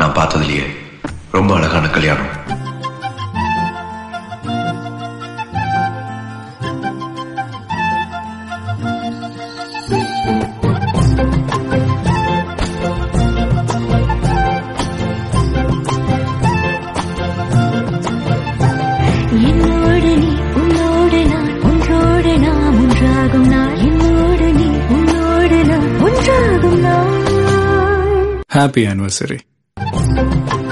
நான் பார்த்ததுலயே ரொம்ப அழகான கல்யாணம் என்னோடு நீ உன்னோடு நான் ஒன்றோடு நாம் ஒன்றாகும் நாள் என்னோடு நீ உன்னோடு நான் ஒன்றாகும் நாள் ஹாப்பி ஆனிவர்சரி